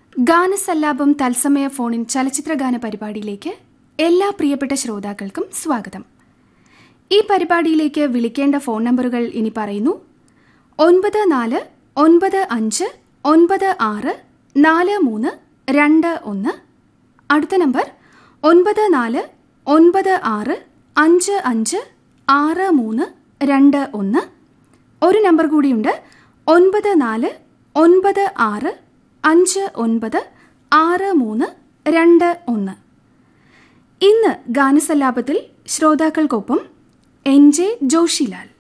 ഗാനസല്ലാപം തത്സമയ ഫോണിൻ ചലച്ചിത്രഗാന പരിപാടിയിലേക്ക് എല്ലാ പ്രിയപ്പെട്ട ശ്രോതാക്കൾക്കും സ്വാഗതം ഈ പരിപാടിയിലേക്ക് വിളിക്കേണ്ട ഫോൺ നമ്പറുകൾ ഇനി പറയുന്നു ഒൻപത് നാല് ഒൻപത് അഞ്ച് ഒൻപത് ആറ് നാല് മൂന്ന് രണ്ട് ഒന്ന് അടുത്ത നമ്പർ ഒൻപത് നാല് ഒൻപത് ആറ് അഞ്ച് അഞ്ച് ആറ് മൂന്ന് രണ്ട് ഒന്ന് ഒരു നമ്പർ കൂടിയുണ്ട് ഒൻപത് നാല് ഒൻപത് ആറ് അഞ്ച് ഒൻപത് ആറ് മൂന്ന് രണ്ട് ഒന്ന് ഇന്ന് ഗാനസല്ലാപത്തിൽ ശ്രോതാക്കൾക്കൊപ്പം എൻ ജെ ജോഷിലാൽ